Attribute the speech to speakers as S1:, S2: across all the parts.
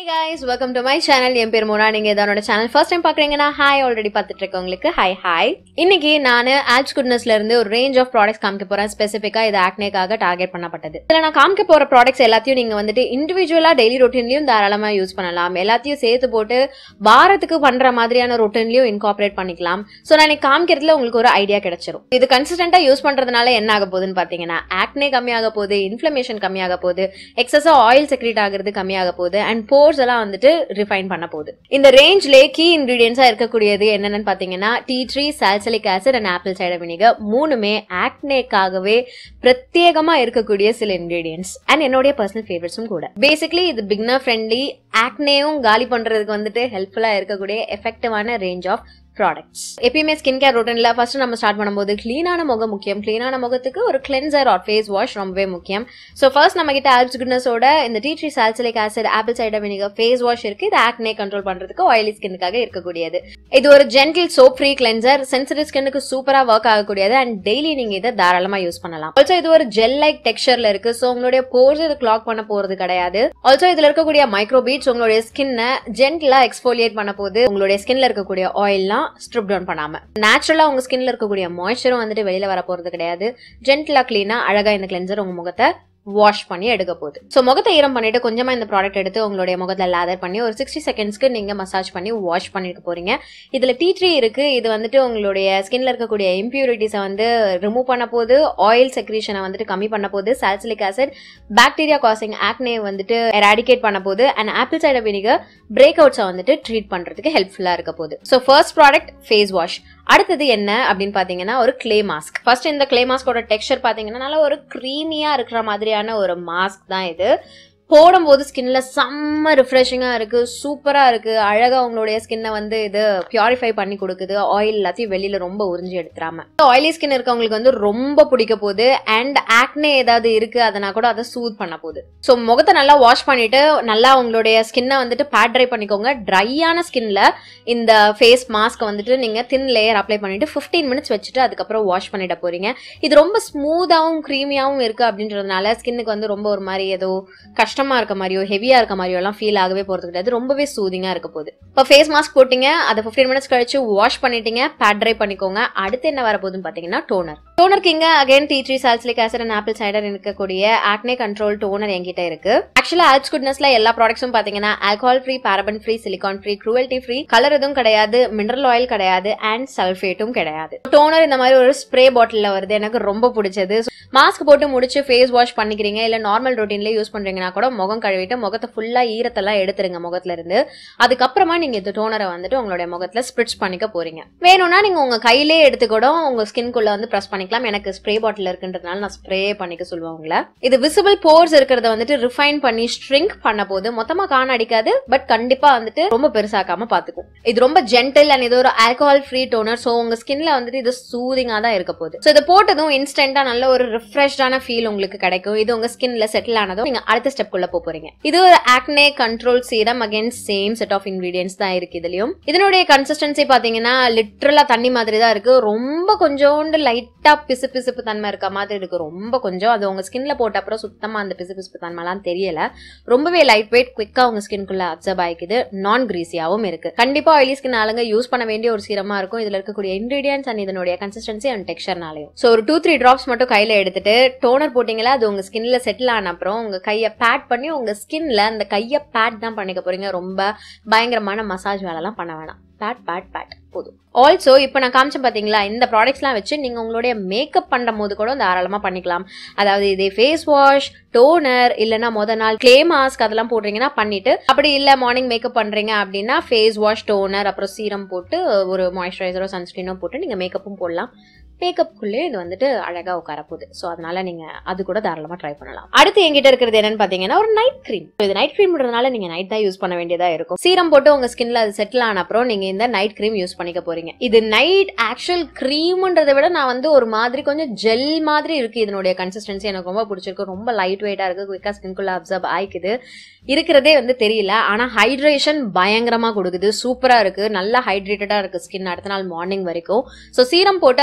S1: guys welcome to my channel என் பேர் மோனா நீங்க இதனோட சேனல் ஃபர்ஸ்ட் டைம் பாக்குறீங்கன்னா ஹாய் ஆல்ரெடி பார்த்துட்டு இருக்கவங்களுக்கு ஹாய் ஹாய் இன்னைக்கு நான் ஆல்ஸ் குட்னஸ்ல இருந்து ஒரு ரேஞ்ச் ஆஃப் ப்ராடக்ட்ஸ் காமிக்க போறேன் ஸ்பெசிஃபிக்கா இது ஆக்னேக்காக டார்கெட் பண்ணப்பட்டது இதுல நான் காமிக்க போற ப்ராடக்ட்ஸ் எல்லாத்தையும் நீங்க வந்துட்டு இண்டிவிஜுவலா டெய்லி ரொட்டீன்லயும் தாராளமா யூஸ் பண்ணலாம் எல்லாத்தையும் சேர்த்து போட்டு வாரத்துக்கு பண்ற மாதிரியான ரொட்டீன்லயும் இன்கார்பரேட் பண்ணிக்கலாம் சோ நான் இன்னைக்கு காமிக்கிறதுல உங்களுக்கு ஒரு ஐடியா கிடைச்சிரும் இது கன்சிஸ்டன்டா யூஸ் பண்றதுனால என்ன ஆக போகுதுன்னு பாத்தீங்கன்னா ஆக்னே கம்மியாக போகுது இன்ஃபிளமேஷன் கம்மியாக போகுது எக்ஸஸா ஆயில் செக்ரேட் ஆகுறது கம்மியாக போகுது அண்ட் போர்ஸ் எல்லாம் வந்துட்டு ரிஃபைன் பண்ண போகுது இந்த ரேஞ்ச்ல கீ இன்கிரீடியன்ஸா இருக்கக்கூடியது என்னென்னு பாத்தீங்கன்னா tea tree salicylic acid and apple cider vinegar மூணுமே ஆக்னேக்காகவே பிரத்யேகமா இருக்கக்கூடிய சில இன்கிரீடியன்ஸ் அண்ட் என்னுடைய பர்சனல் ஃபேவரட்ஸும் கூட பேசிக்லி இது பிக்னர் ஃப்ரெண்ட்லி ஆக்னேயும் காலி பண்றதுக்கு வந்துட்டு ஹெல்ப்ஃபுல்லா இருக்கக்கூடிய எஃபெக்டிவான ரேஞ்ச் ஆஃப் ப்ராடக்ட்ஸ் எப்பயுமே ஸ்கின் கேர் ரொட்டன்ல ஃபர்ஸ்ட் நம்ம ஸ்டார்ட் பண்ணும்போது க்ளீனான முகம் முக்கியம் க்ளீனான முகத்துக்கு ஒரு கிளென்சர் ஆர் ஃபேஸ் வாஷ் ரொம்பவே முக்கியம் ஸோ ஃபர்ஸ்ட் நம்ம கிட்ட ஆல்ப்ஸ் குட்னஸோட இந்த tea tree salicylic acid apple cider vinegar face wash இருக்கு இது ஆக்னே கண்ட்ரோல் பண்றதுக்கு ஆயிலி ஸ்கின்னுக்காக இருக்கக்கூடியது இது ஒரு gentle soap free cleanser sensitive ஸ்கின்னுக்கு சூப்பரா ஒர்க் ஆகக்கூடியது அண்ட் டெய்லி நீங்க இதை தாராளமா யூஸ் பண்ணலாம் ஆல்சோ இது ஒரு ஜெல் லைக் டெக்ஸ்சர்ல இருக்கு ஸோ உங்களுடைய போர்ஸ் இது கிளாக் பண்ண போறது கிடையாது ஆல்சோ இதுல இருக்கக்கூடிய மைக்ரோ பீட்ஸ் உங்களுடைய ஸ்கின்னை ஜென்டலா எக்ஸ்போலியேட் பண்ண போது உங்களுடைய ஸ்கின்ல இருக்கக்கூடிய ஆயில்லாம் ஸ்ட்ரிப் டவுன் பண்ணாம நேச்சுரலா உங்க ஸ்கின்ல இருக்கக்கூடிய மாய்ச்சரும் வந்துட்டு வெளியில வர போறது கிடையாது ஜென்டலா கிளீனா அழகா இந்த கிளென்சர் உங்க முகத்தை வாஷ் பண்ணி எடுக்க போகுது ஸோ முகத்தை ஈரம் பண்ணிட்டு கொஞ்சமா இந்த ப்ராடக்ட் எடுத்து உங்களுடைய முகத்துல லேதர் பண்ணி ஒரு சிக்ஸ்டி செகண்ட்ஸ்க்கு நீங்க மசாஜ் பண்ணி வாஷ் பண்ணிட்டு போறீங்க இதுல டீ ட்ரீ இருக்கு இது வந்துட்டு உங்களுடைய ஸ்கின்ல இருக்கக்கூடிய இம்பியூரிட்டிஸை வந்து ரிமூவ் பண்ண போது ஆயில் செக்ரீஷனை வந்துட்டு கம்மி பண்ண போது salicylic acid bacteria causing acne வந்துட்டு எராடிகேட் பண்ண போது and apple cider vinegar break அவுட்ஸை வந்துட்டு ட்ரீட் பண்றதுக்கு ஹெல்ப்ஃபுல்லா இருக்க போகுது so first product face wash அடுத்தது என்ன அப்படின்னு பாத்தீங்கன்னா ஒரு கிளே மாஸ்க் ஃபர்ஸ்ட் இந்த கிளே மாஸ்கோட டெக்ஸ்சர் பாத்தீங்கன்னா நல்லா ஒரு க்ரீமியா இருக்கிற மாதிரியான ஒரு மாஸ்க் தான் இது போடும்போது ஸ்கின்ல செம்ம ரிஃப்ரெஷிங்கா இருக்கு சூப்பரா இருக்கு அழகா உங்களுடைய ஸ்கின்னை வந்து இது பியூரிஃபை பண்ணி கொடுக்குது ஆயில் எல்லாத்தையும் வெளியில ரொம்ப உறிஞ்சி எடுத்துறாம ஆயிலி ஸ்கின் இருக்கவங்களுக்கு வந்து ரொம்ப பிடிக்க போகுது அண்ட் ஆக்னே ஏதாவது இருக்கு அதனா கூட அதை சூத் பண்ண போகுது ஸோ முகத்தை நல்லா வாஷ் பண்ணிட்டு நல்லா உங்களுடைய ஸ்கின்னை வந்துட்டு பேட் ட்ரை பண்ணிக்கோங்க ட்ரையான ஸ்கின்ல இந்த ஃபேஸ் மாஸ்க் வந்துட்டு நீங்க தின் லேயர் அப்ளை பண்ணிட்டு ஃபிஃப்டீன் மினிட்ஸ் வச்சுட்டு அதுக்கப்புறம் வாஷ் பண்ணிட போறீங்க இது ரொம்ப ஸ்மூத்தாவும் க்ரீமியாவும் இருக்கு அப்படின்றதுனால ஸ்கின்னுக்கு வந்து ரொம்ப ஒரு மாதிரி ஏதோ கஷ்டமா இருக்க மாதிரியோ ஹெவியா இருக்க மாதிரியோ எல்லாம் ஃபீல் ஆகவே போறது கிடையாது ரொம்பவே சூதிங்கா இருக்க போகுது இப்போ ஃபேஸ் மாஸ்க் போட்டீங்க அதை ஃபிஃப்டீன் மினிட்ஸ் கழிச்சு வாஷ் பண்ணிட்டீங்க பேட் ட்ரை பண்ணிக்கோங்க அடுத்து என்ன வர போகுதுன்னு பாத்தீங்கன்னா டோனர் டோனருக்கு இங்க again tea tree salicylic acid and apple cider இருக்கக்கூடிய ஆக்னே கண்ட்ரோல் டோனர் என்கிட்ட இருக்கு ஆக்சுவலா ஆல்ஸ் குட்னஸ்ல எல்லா ப்ராடக்ட்ஸும் பாத்தீங்கன்னா alcohol free paraben free silicone free cruelty free colour எதுவும் கிடையாது மினரல் ஆயில் கிடையாது அண்ட் சல்ஃபேட்டும் கிடையாது டோனர் இந்த மாதிரி ஒரு ஸ்ப்ரே பாட்டில்ல வருது எனக்கு ரொம்ப பிடிச்சது மாஸ்க் போட்டு முடிச்சு ஃபேஸ் வாஷ் பண்ணிக்கிறீங்க இல்ல நார்மல் ரொட்டீன்ல யூஸ் பண்றீங்கன்னா கூட முகம் கழுவிட்டு முகத்தை ஃபுல்லா ஈரத்தெல்லாம் எடுத்துருங்க முகத்துல இருந்து அதுக்கப்புறமா நீங்க இந்த டோனரை வந்துட்டு உங்களுடைய முகத்துல ஸ்பிரிட்ஸ் பண்ணிக்க போறீங்க வேணும்னா நீங்க உங்க கையிலே எடுத்து கூட உங்க ஸ்கின்குள்ள வந்து ப்ரெஸ் பண்ணிக்கலாம் எனக்கு ஸ்ப்ரே பாட்டில் இருக்குன்றதுனால நான் ஸ்ப்ரே பண்ணிக்க சொல்லுவேன் உங்களை இது விசிபிள் போர்ஸ் இருக்கிறத வந்துட்டு ரிஃபைன் பண்ணி ஸ்ட்ரிங்க் பண்ண போது மொத்தமா காண அடிக்காது பட் கண்டிப்பா வந்துட்டு ரொம்ப பெருசாக்காம பாத்துக்கும் இது ரொம்ப ஜென்டில் அண்ட் இது ஒரு ஆல்கஹால் ஃப்ரீ டோனர் ஸோ உங்க ஸ்கின்ல வந்துட்டு இது சூதிங்கா தான் இருக்க போகுது ஸோ இதை போட்டதும் இன்ஸ்டன்டா நல்ல ஒரு ரிஃப்ரெஷ்டான ஃபீல் உங்களுக்கு கிடைக்கும் இது உங்க ஸ்கின்ல செட்டில் ஆனதும் நீங்க அடுத்த ஸ்டெப் குள்ள போக போறீங்க இது ஒரு acne control serum against same set of ingredients தான் இருக்கு இதுலயும் இதனுடைய கன்சிஸ்டன்சி பாத்தீங்கன்னா லிட்டரலா தண்ணி மாதிரி தான் இருக்கு ரொம்ப கொஞ்சோண்டு லைட்டா பிசு பிசுப்பு தன்மை இருக்க மாதிரி இருக்கு ரொம்ப கொஞ்சம் அது உங்க ஸ்கின்ல போட்ட அப்புறம் சுத்தமா அந்த பிசு பிசுப்பு தன்மைலாம் தெரியல ரொம்பவே லைட் வெயிட் குவிக்கா உங்க ஸ்கின்குள்ள அப்சர்ப் ஆயிக்குது நான் கிரீசியாவும் இருக்கு கண்டிப்பா ஆயிலி ஸ்கின் ஆளுங்க யூஸ் பண்ண வேண்டிய ஒரு சீரமா இருக்கும் இதுல இருக்கக்கூடிய இன்கிரீடியன்ஸ் அண்ட் இதனுடைய கன்சிஸ்டன்சி அண்ட் டெக்ஸ்டர்னாலையும் ஸோ ஒரு டூ த்ரீ டிராப்ஸ் மட்டும் கையில எடுத்துட்டு டோனர் போட்டீங்களா அது உங்க ஸ்கின்ல செட்டில் ஆன அப்புறம் உங்க கையை பேட் பண்ணி உங்க ஸ்கின்ல அந்த கையை பேட் தான் பண்ணிக்க போறீங்க ரொம்ப பயங்கரமான மசாஜ் வேலைலாம் பண்ண வேணாம் பேட் பேட் பேட் போதும் ஆல்சோ இப்போ நான் காமிச்சேன் பார்த்தீங்களா இந்த ப்ராடக்ட்ஸ்லாம் வச்சு நீங்கள் உங்களுடைய மேக்கப் பண்ணும் போது கூட தாராளமாக பண்ணிக்கலாம் அதாவது இதே ஃபேஸ் வாஷ் டோனர் இல்லைன்னா முத நாள் கிளே மாஸ்க் அதெல்லாம் போடுறீங்கன்னா பண்ணிட்டு அப்படி இல்லை மார்னிங் மேக்கப் பண்ணுறீங்க அப்படின்னா ஃபேஸ் வாஷ் டோனர் அப்புறம் சீரம் போட்டு ஒரு மாய்ஸ்சரைசரோ சன்ஸ்கிரீனோ போட்டு நீங்கள் மேக்கப்பும் போடலாம் மேக்கப்புக்குள்ளே இது வந்துட்டு அழகா உட்கார போகுது ஸோ அதனால நீங்க அது கூட தாராளமா ட்ரை பண்ணலாம் அடுத்து எங்கிட்ட இருக்கிறது என்னன்னு பாத்தீங்கன்னா ஒரு நைட் கிரீம் இது நைட் கிரீம்ன்றதுனால நீங்க நைட் தான் யூஸ் பண்ண வேண்டியதா இருக்கும் சீரம் போட்டு உங்க ஸ்கின்ல அது செட்டில் ஆன அப்புறம் நீங்க இந்த நைட் கிரீம் யூஸ் பண்ணிக்க போறீங்க இது நைட் ஆக்சுவல் கிரீம்ன்றதை விட நான் வந்து ஒரு மாதிரி கொஞ்சம் ஜெல் மாதிரி இருக்கு இதனுடைய கன்சிஸ்டன்சி எனக்கு ரொம்ப பிடிச்சிருக்கு ரொம்ப லைட் வெயிட்டா இருக்கு குயிக்கா ஸ்கின்குள்ள அப்சர்வ் ஆயிக்குது இருக்கிறதே வந்து தெரியல ஆனா ஹைட்ரேஷன் பயங்கரமா கொடுக்குது சூப்பரா இருக்கு நல்லா ஹைட்ரேட்டடா இருக்கு ஸ்கின் அடுத்த நாள் மார்னிங் வரைக்கும் ஸோ சீரம் போட்டு அது உங்க ஸ்கின்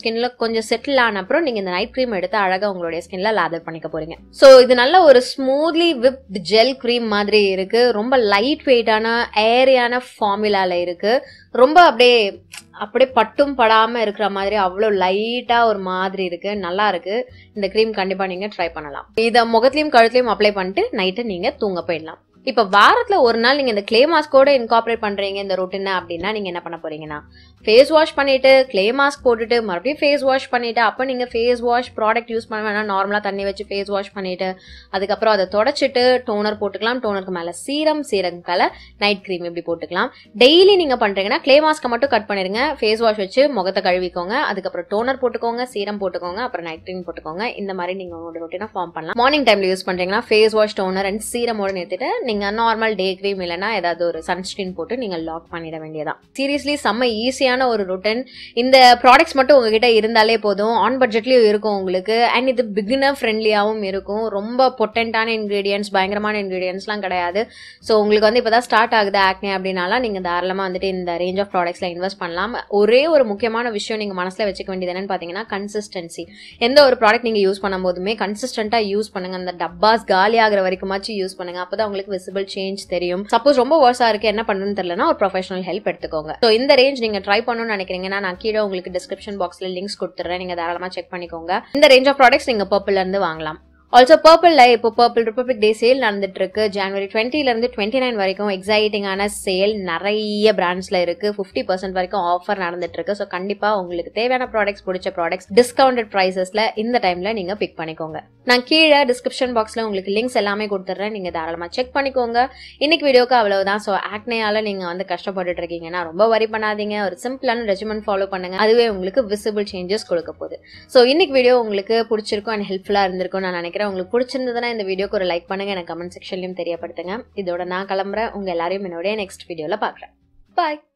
S1: ஸ்கின்ல கொஞ்சம் செட்டில் ஆன அப்புறம் நீங்க இந்த நைட் க்ரீம் எடுத்து அழகா உங்களுடைய ஸ்கின்ல லேதர் பண்ணிக்க போறீங்க ஸோ இது நல்ல ஒரு ஸ்மூத்லி விப்ட் ஜெல் க்ரீம் மாதிரி இருக்கு ரொம்ப லைட் வெயிட்டான ஏரியான ஃபார்முலால இருக்கு ரொம்ப அப்படியே அப்படியே பட்டும் படாம இருக்கிற மாதிரி அவ்வளோ லைட்டா ஒரு மாதிரி இருக்கு நல்லா இருக்கு இந்த க்ரீம் கண்டிப்பா நீங்க ட்ரை பண்ணலாம் இதை முகத்திலையும் கழுத்துலையும் அப்ளை பண்ணிட்டு நைட்டு நீங்க தூங்க போயிடலாம் இப்ப வாரத்துல ஒரு நாள் நீங்க இந்த கிளே மாஸ்கோட இன்கார்பரேட் பண்றீங்க இந்த ரொட்டின அப்படின்னா நீங்க என்ன பண்ண போறீங்கன்னா ஃபேஸ் வாஷ் பண்ணிட்டு கிளே மாஸ்க் போட்டுட்டு மறுபடியும் ஃபேஸ் வாஷ் பண்ணிட்டு அப்ப நீங்க ஃபேஸ் வாஷ் ப்ராடக்ட் யூஸ் பண்ண வேணாம் நார்மலா தண்ணி வச்சு ஃபேஸ் வாஷ் பண்ணிட்டு அதுக்கப்புறம் அதை தொடச்சிட்டு டோனர் போட்டுக்கலாம் டோனருக்கு மேல சீரம் சீரம் மேல நைட் க்ரீம் இப்படி போட்டுக்கலாம் டெய்லி நீங்க பண்றீங்கன்னா கிளே மாஸ்க்கை மட்டும் கட் பண்ணிருங்க ஃபேஸ் வாஷ் வச்சு முகத்தை கழுவிக்கோங்க அதுக்கப்புறம் டோனர் போட்டுக்கோங்க சீரம் போட்டுக்கோங்க அப்புறம் நைட் க்ரீம் போட்டுக்கோங்க இந்த மாதிரி நீங்க உங்களோட ரொட்டீனா ஃபார்ம் பண்ணலாம் மார்னிங் டைம்ல யூஸ் பண்றீங்கன்னா ஃபேஸ் வாஷ் டோனர் அண்ட் சீரமோட நிறுத்திட்டு நீங்க நார்மல் டே க்ரீம் இல்லைன்னா ஏதாவது ஒரு சன்ஸ்கிரீன் போட்டு நீங்க லாக் பண்ணிட வேண்டியதான் சீரியஸ்லி செம்ம ஈஸியான ஒரு ரொட்டன் இந்த ப்ராடக்ட்ஸ் மட்டும் உங்ககிட்ட இருந்தாலே போதும் ஆன் பட்ஜெட்லயும் இருக்கும் உங்களுக்கு அண்ட் இது பிகினர் ஃப்ரெண்ட்லியாகவும் இருக்கும் ரொம்ப பொட்டன்டான இன்கிரீடியன்ஸ் பயங்கரமான இன்கிரீடியன்ஸ்லாம் கிடையாது ஸோ உங்களுக்கு வந்து இப்போதான் ஸ்டார்ட் ஆகுது ஆக்னே அப்படின்னாலாம் நீங்க தாராளமா வந்துட்டு இந்த ரேஞ்ச் ஆஃப் ப்ராடக்ட்ஸ்ல இன்வெஸ்ட் பண்ணலாம் ஒரே ஒரு முக்கியமான விஷயம் நீங்க மனசுல வச்சுக்க வேண்டியது என்னன்னு பாத்தீங்கன்னா கன்சிஸ்டன்சி எந்த ஒரு ப்ராடக்ட் நீங்க யூஸ் பண்ணும்போதுமே கன்சிஸ்டன்டா யூஸ் பண்ணுங்க அந்த டப்பாஸ் காலி ஆகிற வரைக்குமாச்சும் யூஸ் பண்ணுங்க அப்பதான் உங்களுக்கு விசிபிள் சேஞ்ச் தெரியும் சப்போஸ் ரொம்ப வர்ஸா இருக்கு என்ன பண்ணுன்னு தெரியலனா ஒரு ப்ரொஃபஷனல் ஹெல்ப் எடுத்துக்கோங்க ஸோ இந்த ரேஞ்ச் நீங்க ட்ரை பண்ணணும்னு நினைக்கிறீங்கன்னா நான் கீழே உங்களுக்கு டிஸ்கிரிப்ஷன் பாக்ஸ்ல லிங்க்ஸ் கொடுத்துறேன் நீங்க தாராளமா செக் பண்ணிக்கோங்க இந்த ரேஞ்ச் ஆஃப் ப்ராடக்ட்ஸ் நீங்க பர்பிள்ல இருந்து வாங்கலாம் ஆல்சோ பர்பிள்ல இப்போ பர்பிள் ரிப்பப்ளிக் டே சேல் நடந்துட்டு இருக்கு ஜனவரி டுவெண்ட்டில இருந்து டுவெண்ட்டி நைன் வரைக்கும் எக்ஸைட்டிங்கான சேல் நிறைய பிராண்ட்ஸ்ல இருக்கு ஃபிஃப்டி பர்சன்ட் வரைக்கும் ஆஃபர் நடந்துட்டு இருக்கு ஸோ கண்டிப்பா உங்களுக்கு தேவையான ப்ராடக்ட்ஸ் பிடிச்ச ப்ராடக்ட்ஸ் டிஸ்கவுண்டட் ப்ரைசஸ்ல இந்த டைம்ல நீங்க பிக் பண்ணிக்கோங்க நான் கீழே டிஸ்கிரிப்ஷன் பாக்ஸ்ல உங்களுக்கு லிங்க்ஸ் எல்லாமே கொடுத்துட்றேன் நீங்க தாராளமா செக் பண்ணிக்கோங்க இன்னைக்கு வீடியோக்கு அவ்வளவுதான் ஸோ ஆக்னேயால நீங்க வந்து கஷ்டப்பட்டுட்டு இருக்கீங்கன்னா ரொம்ப வரி பண்ணாதீங்க ஒரு சிம்பிளான ரெஜிமெண்ட் ஃபாலோ பண்ணுங்க அதுவே உங்களுக்கு விசிபிள் சேஞ்சஸ் கொடுக்க போகுது ஸோ இன்னைக்கு வீடியோ உங்களுக்கு பிடிச்சிருக்கும் அண்ட் ஹெல்ப்ஃபுல்லா இருந்திருக்கும் நான் நினைக்கிறேன் உங்களுக்கு பிடிச்சிருந்ததுன்னா இந்த வீடியோக்கு ஒரு லைக் பண்ணுங்க எனக்கு கமெண்ட் செக்ஷன்லயும் தெரியப்படுத்துங்க இதோட நான் கிளம்புறேன் உங்க எல்லாரையும் என்னுடைய நெக்ஸ்ட் வீடியோல பாக்குறேன் பாய்